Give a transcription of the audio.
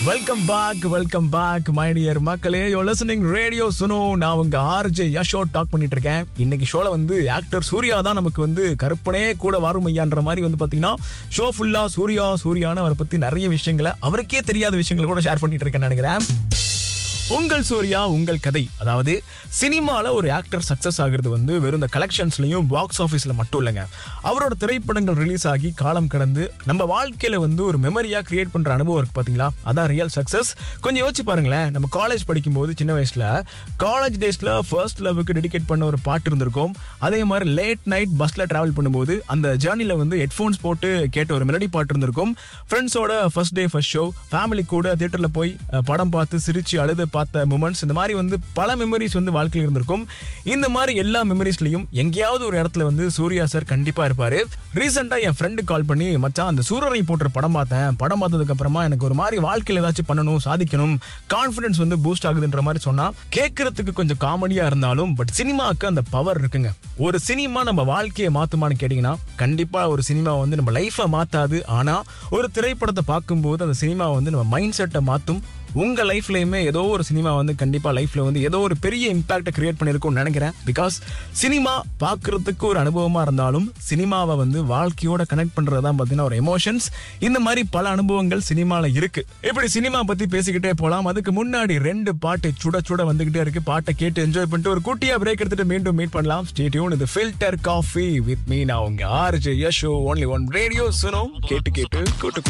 welcome back welcome back my dear மக்களே yo listening radio சுனோ நான் உங்க ஆர்ஜே யஷோ டாக் பண்ணிட்டு இருக்கேன் இன்னைக்கு ஷோல வந்து ஆக்டர் சூர்யா தான் நமக்கு வந்து கருப்பனே கூட வரும் ஐயான்ற மாதிரி வந்து பாத்தீங்கன்னா ஷோ ஃபுல்லா சூர்யா சூர்யான்னு அவரை பத்தி நிறைய விஷயங்களை அவருக்கே தெரியாத விஷயங்களை கூட ஷேர் பண்ணிட்டு இருக்கேன்னு நினைக்கிறேன் உங்கள் சூர்யா உங்கள் கதை அதாவது சினிமால ஒரு ஆக்டர் சக்சஸ் ஆகுறது வந்து வெறும் இந்த கலெக்ஷன்ஸ்லயும் பாக்ஸ் ஆஃபீஸ்ல மட்டும் இல்லைங்க அவரோட திரைப்படங்கள் ரிலீஸ் ஆகி காலம் கடந்து நம்ம வாழ்க்கையில வந்து ஒரு மெமரியா கிரியேட் பண்ற அனுபவம் இருக்கு பாத்தீங்களா அதான் ரியல் சக்சஸ் கொஞ்சம் யோசிச்சு பாருங்களேன் நம்ம காலேஜ் படிக்கும்போது சின்ன வயசுல காலேஜ் டேஸ்ல ஃபர்ஸ்ட் லவ்வுக்கு டெடிகேட் பண்ண ஒரு பாட்டு இருந்திருக்கும் அதே மாதிரி லேட் நைட் பஸ்ல டிராவல் பண்ணும்போது அந்த ஜேர்னில வந்து ஹெட்ஃபோன்ஸ் போட்டு கேட்ட ஒரு மெலடி பாட்டு இருந்திருக்கும் ஃப்ரெண்ட்ஸோட first day first show family கூட தியேட்டர்ல போய் அஹ், படம் பார்த்து சிரிச்சு அழுது பார்த்த மூமெண்ட்ஸ் இந்த மாதிரி வந்து பல மெமரிஸ் வந்து வாழ்க்கையில் இருந்திருக்கும் இந்த மாதிரி எல்லா மெமரிஸ்லயும் எங்கேயாவது ஒரு இடத்துல வந்து சூர்யா சார் கண்டிப்பா இருப்பாரு ரீசெண்டா என் ஃப்ரெண்டு கால் பண்ணி மச்சான் அந்த சூரரை போட்டுற படம் பார்த்தேன் படம் பார்த்ததுக்கு அப்புறமா எனக்கு ஒரு மாதிரி வாழ்க்கையில ஏதாச்சும் பண்ணணும் சாதிக்கணும் கான்ஃபிடன்ஸ் வந்து பூஸ்ட் ஆகுதுன்ற மாதிரி சொன்னா கேட்கறதுக்கு கொஞ்சம் காமெடியா இருந்தாலும் பட் சினிமாவுக்கு அந்த பவர் இருக்குங்க ஒரு சினிமா நம்ம வாழ்க்கையை மாத்துமான்னு கேட்டீங்கன்னா கண்டிப்பா ஒரு சினிமா வந்து நம்ம லைஃபை மாத்தாது ஆனா ஒரு திரைப்படத்தை பார்க்கும்போது அந்த சினிமா வந்து நம்ம மைண்ட் செட்டை மாத்தும் உங்க லைஃப்லயுமே ஏதோ ஒரு சினிமா வந்து கண்டிப்பா லைஃப்ல வந்து ஏதோ ஒரு பெரிய இம்பாக்டை கிரியேட் பண்ணிருக்கும்னு நினைக்கிறேன் பிகாஸ் சினிமா பார்க்கறதுக்கு ஒரு அனுபவமா இருந்தாலும் சினிமாவை வந்து வாழ்க்கையோட கனெக்ட் பண்றதுதான் பாத்தீங்கன்னா ஒரு எமோஷன்ஸ் இந்த மாதிரி பல அனுபவங்கள் சினிமால இருக்கு இப்படி சினிமா பத்தி பேசிக்கிட்டே போலாம் அதுக்கு முன்னாடி ரெண்டு பாட்டு சுட சுட வந்துகிட்டே இருக்கு பாட்டை கேட்டு என்ஜாய் பண்ணிட்டு ஒரு குட்டியா பிரேக் எடுத்துட்டு மீண்டும் மீட் பண்ணலாம் ஸ்டேடியூன் இது ஃபில்டர் காஃபி வித் மீ நான் உங்க RJ Yasho only one radio சுனோ கேட்டு கேட்டு கூட்டு